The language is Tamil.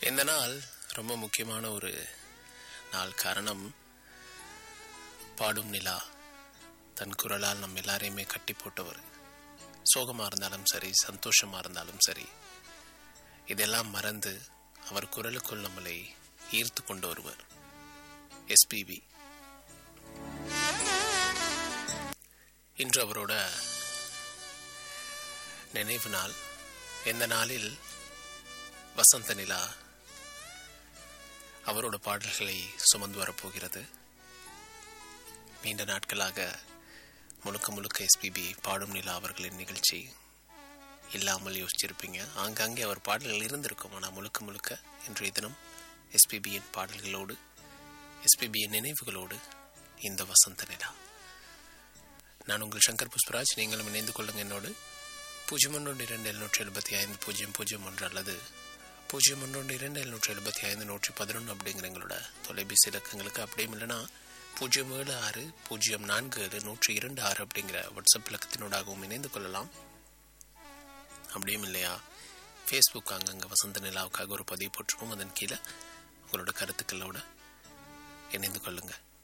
இந்த நாள் ரொம்ப முக்கியமான ஒரு நாள் காரணம் பாடும் நிலா தன் குரலால் நம்ம எல்லாரையுமே கட்டி போட்டவர் சோகமாக இருந்தாலும் சரி சந்தோஷமாக இருந்தாலும் சரி இதெல்லாம் மறந்து அவர் குரலுக்குள் நம்மளை ஈர்த்து கொண்டு வருவர் எஸ்பிபி இன்று அவரோட நினைவு நாள் இந்த நாளில் வசந்த நிலா அவரோட பாடல்களை சுமந்து வரப்போகிறது நீண்ட நாட்களாக முழுக்க முழுக்க எஸ்பிபி பாடும் நிலா அவர்களின் நிகழ்ச்சி இல்லாமல் யோசிச்சிருப்பீங்க ஆங்காங்கே அவர் பாடல்கள் இருந்திருக்கும் ஆனால் முழுக்க முழுக்க இன்றைய தினம் எஸ்பிபியின் பாடல்களோடு எஸ்பிபியின் நினைவுகளோடு இந்த வசந்த நிலா நான் உங்கள் சங்கர் புஷ்பராஜ் நீங்களும் இணைந்து கொள்ளுங்க என்னோடு பூஜ்ஜியம் ஒன்று இரண்டு எழுநூற்றி எழுபத்தி ஐந்து பூஜ்ஜியம் பூஜ்ஜியம் ஒன்று அல்லது பூஜ்ஜியம் ஒன்று இரண்டு எழுநூற்றி எழுபத்தி ஐந்து நூற்றி பதினொன்று அப்படிங்கிற எங்களோட தொலைபேசி இலக்கங்களுக்கு அப்படியும் இல்லைன்னா பூஜ்ஜியம் ஏழு ஆறு பூஜ்ஜியம் நான்கு ஏழு நூற்றி இரண்டு ஆறு அப்படிங்கிற வாட்ஸ்அப் இலக்கத்தினூடாகவும் இணைந்து கொள்ளலாம் அப்படியும் இல்லையா ஃபேஸ்புக் அங்கங்கே வசந்த நிலாவுக்காக ஒரு பதிவு போட்டிருப்போம் அதன் கீழே உங்களோட கருத்துக்களோட இணைந்து கொள்ளுங்கள்